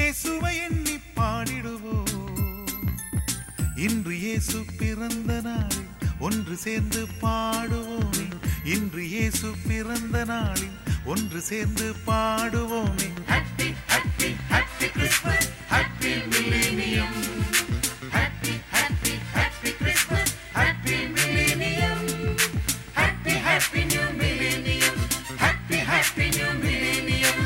இயேசுவை எண்ணி பாடிடுவோம் இன்று இயேசு பிறந்த நாளில் ஒன்று சேர்ந்து பாடுவோமே இன்று இயேசு பிறந்த நாளில் ஒன்று சேர்ந்து பாடுவோமே happy happy happy Christmas happy millennium happy happy happy Christmas happy millennium happy happy new millennium happy happy new millennium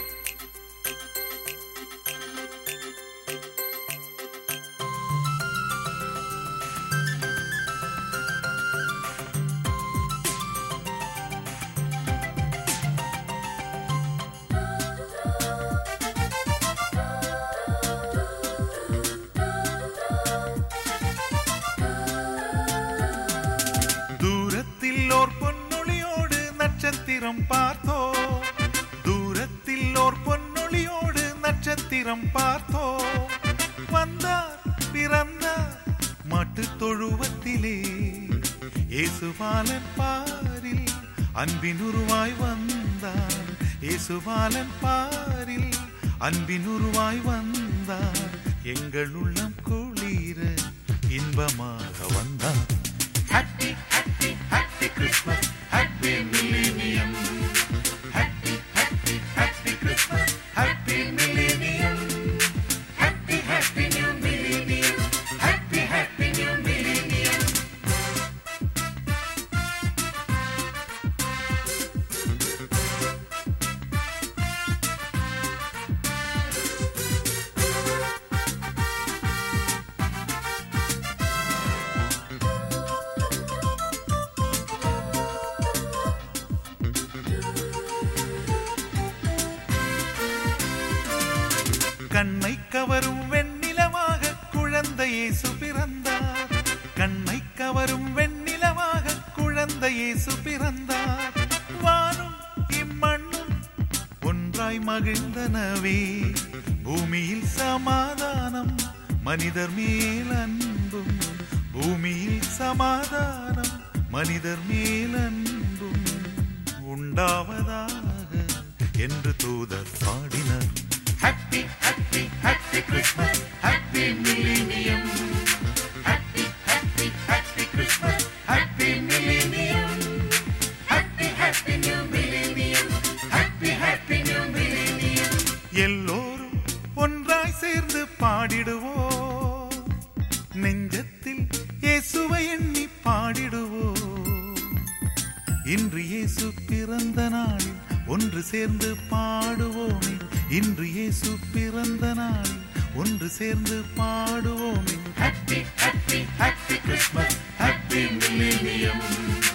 தூரத்தில் ஓர் பொன்னொழியோடு நட்சத்திரம் பார்த்தோ தூரத்தில் ஓர் பொன்னொழியோடு நட்சத்திரம் பார்த்தோ வந்தார் பிறந்தார் மாட்டுத் தொழுவத்திலே இயேசுபாலன் பாரில் அன்பின் உருவாய் வந்தார் இயேசுபாலன் பாரில் அன்பின் உருவாய் வந்தார் எங்கள் உள்ளம் குளிர இன்பமாக வந்தார் Happy, happy, happy Christmas, happy millennium. Happy, happy, happy Christmas, happy millennium. Happy, happy new millennium. Happy, happy new millennium. கண்ணை கவரும் வெண்ணிலமாக குழந்தை இயேசு பிறந்தார் கண்ணை கவரும் வெண்ணிலமாக குழந்தை இயேசு பிறந்தார் வானும் இம்மண்ணும் ஒன்றாய் மகிழ்ந்தனவே பூமியில் சமாதானம் மனிதர் மேல் அன்பும் பூமியில் சமாதானம் மனிதர் மேல் அன்பும் உண்டாவதாக என்று தூதர் பாடினர் happy happy happy Christmas happy millennium happy happy happy Christmas happy millennium happy happy new millennium happy happy new millennium எல்லோரும் ஒன்றாய் சேர்ந்து பாடிடுவோம் நெஞ்சத்தில் இயேசுவை எண்ணி பாடிடுவோம் இன்று இயேசு பிறந்த நாளில் ஒன்று சேர்ந்து பாடுவோமே இன்று இயேசு பிறந்த நாளில் ஒன்று சேர்ந்து பாடுவோமே happy happy happy Christmas happy millennium